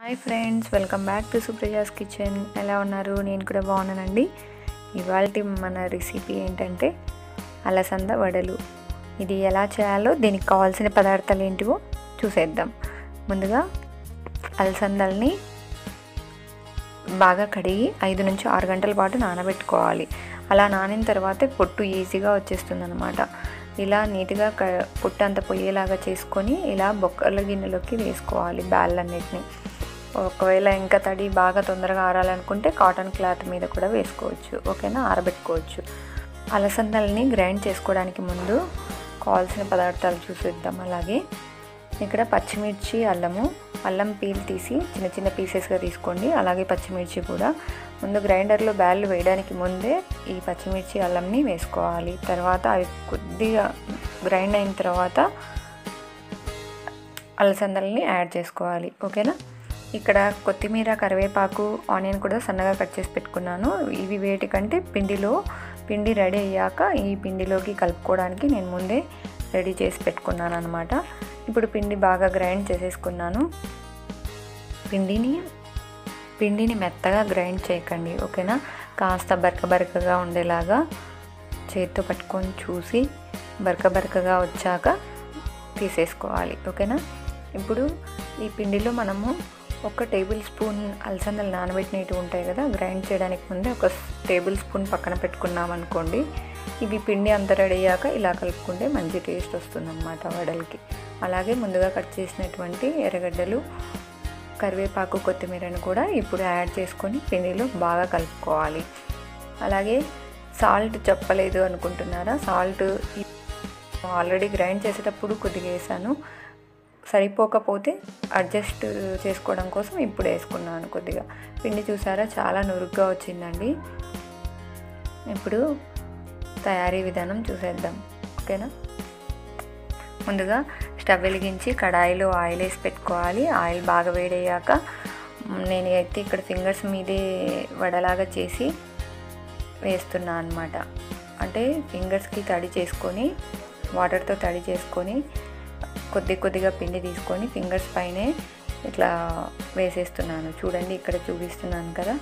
hi friends welcome back to Suprajas kitchen ఎలా ఉన్నారు నేను కూడా బాగున్నానండి ఇవాళ మన రెసిపీ ఏంటంటే అలసంద వడలు ఇది ఎలా చేయాలో దీనికి కావాల్సిన పదార్థాలు ఏంటివో చూసేద్దాం ముందుగా అలసందల్ని బాగా కడిగి ఐదు నుంచి ఆరు గంటల పాటు నానబెట్టుకోవాలి అలా నానిన తర్వాత పొట్టు ఈజీగా వచ్చేస్తుంది అనమాట ఇలా నీట్గా క పొట్టు అంత పొయ్యేలాగా చేసుకొని ఇలా బొక్కల గిన్నెలోకి వేసుకోవాలి బ్యాళ్ళన్నిటిని ఒకవేళ ఇంకా తడి బాగా తొందరగా ఆరాలనుకుంటే కాటన్ క్లాత్ మీద కూడా వేసుకోవచ్చు ఓకేనా ఆరబెట్టుకోవచ్చు అలసందల్ని గ్రైండ్ చేసుకోవడానికి ముందు కావాల్సిన పదార్థాలు చూసేద్దాం అలాగే ఇక్కడ పచ్చిమిర్చి అల్లము అల్లం పీల్ తీసి చిన్న చిన్న పీసెస్గా తీసుకోండి అలాగే పచ్చిమిర్చి కూడా ముందు గ్రైండర్లో బ్యాళ్ళు వేయడానికి ముందే ఈ పచ్చిమిర్చి అల్లంని వేసుకోవాలి తర్వాత అవి కొద్దిగా గ్రైండ్ అయిన తర్వాత అలసందల్ని యాడ్ చేసుకోవాలి ఓకేనా ఇక్కడ కొత్తిమీర కరివేపాకు ఆనియన్ కూడా సన్నగా కట్ చేసి పెట్టుకున్నాను ఇవి వేటికంటే పిండిలో పిండి రెడీ అయ్యాక ఈ పిండిలోకి కలుపుకోవడానికి నేను ముందే రెడీ చేసి పెట్టుకున్నాను అనమాట ఇప్పుడు పిండి బాగా గ్రైండ్ చేసేసుకున్నాను పిండిని పిండిని మెత్తగా గ్రైండ్ చేయకండి ఓకేనా కాస్త బరక బరకగా ఉండేలాగా చేతితో పట్టుకొని చూసి బరక బరకగా వచ్చాక తీసేసుకోవాలి ఓకేనా ఇప్పుడు ఈ పిండిలో మనము ఒక టేబుల్ స్పూన్ అలసందలు నానబెట్టినవి ఉంటాయి కదా గ్రైండ్ చేయడానికి ముందే ఒక టేబుల్ స్పూన్ పక్కన పెట్టుకున్నాం అనుకోండి ఇవి పిండి అంత రెడీ అయ్యాక ఇలా కలుపుకుంటే మంచి టేస్ట్ వస్తుందన్నమాట వడలకి అలాగే ముందుగా కట్ చేసినటువంటి ఎర్రగడ్డలు కరివేపాకు కొత్తిమీరను కూడా ఇప్పుడు యాడ్ చేసుకొని పిండిలో బాగా కలుపుకోవాలి అలాగే సాల్ట్ చెప్పలేదు అనుకుంటున్నారా సాల్ట్ ఆల్రెడీ గ్రైండ్ చేసేటప్పుడు కొద్దిగా వేసాను సరిపోకపోతే అడ్జస్ట్ చేసుకోవడం కోసం ఇప్పుడు వేసుకున్నాను కొద్దిగా పిండి చూసారా చాలా నురుగ్గా వచ్చిందండి ఇప్పుడు తయారీ విధానం చూసేద్దాం ఓకేనా ముందుగా స్టవ్ వెలిగించి కడాయిలో ఆయిల్ వేసి పెట్టుకోవాలి ఆయిల్ బాగా వేడయ్యాక నేను అయితే ఇక్కడ ఫింగర్స్ మీదే వడలాగా చేసి వేస్తున్నా అనమాట అంటే ఫింగర్స్కి తడి చేసుకొని వాటర్తో తడి చేసుకొని కొద్ది కొద్దిగా పిండి తీసుకొని ఫింగర్స్ పైనే ఇట్లా వేసేస్తున్నాను చూడండి ఇక్కడ చూపిస్తున్నాను కదా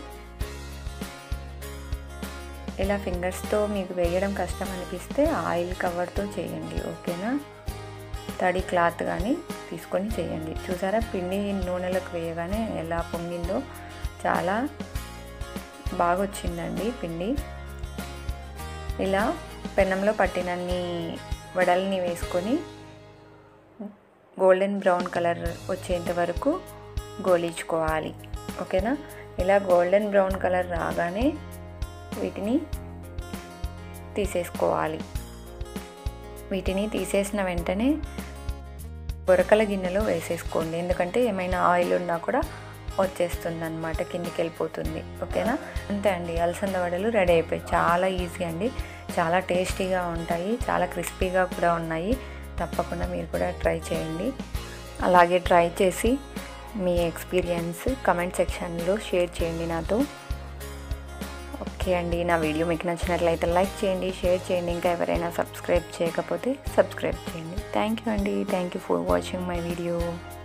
ఇలా ఫింగర్స్తో మీకు వేయడం కష్టం అనిపిస్తే ఆయిల్ కవర్తో చేయండి ఓకేనా తడి క్లాత్ కానీ తీసుకొని చేయండి చూసారా పిండి నూనెలకు వేయగానే ఎలా పొంగిందో చాలా బాగా వచ్చిందండి పిండి ఇలా పెన్నంలో పట్టినన్ని వడల్ని వేసుకొని గోల్డెన్ బ్రౌన్ కలర్ వచ్చేంత వరకు గోలించుకోవాలి ఓకేనా ఇలా గోల్డెన్ బ్రౌన్ కలర్ రాగానే వీటిని తీసేసుకోవాలి వీటిని తీసేసిన వెంటనే బొరకల గిన్నెలో వేసేసుకోండి ఎందుకంటే ఏమైనా ఆయిల్ ఉన్నా కూడా వచ్చేస్తుంది అనమాట కిందికి వెళ్ళిపోతుంది ఓకేనా అంతే అండి అలసంద వడలు రెడీ అయిపోయాయి చాలా ఈజీ అండి చాలా టేస్టీగా ఉంటాయి చాలా క్రిస్పీగా కూడా ఉన్నాయి తప్పకుండా మీరు కూడా ట్రై చేయండి అలాగే ట్రై చేసి మీ ఎక్స్పీరియన్స్ కమెంట్ సెక్షన్లో షేర్ చేయండి నాతో ఓకే అండి నా వీడియో మీకు నచ్చినట్లయితే లైక్ చేయండి షేర్ చేయండి ఇంకా ఎవరైనా సబ్స్క్రైబ్ చేయకపోతే సబ్స్క్రైబ్ చేయండి థ్యాంక్ యూ అండి thank you for watching my video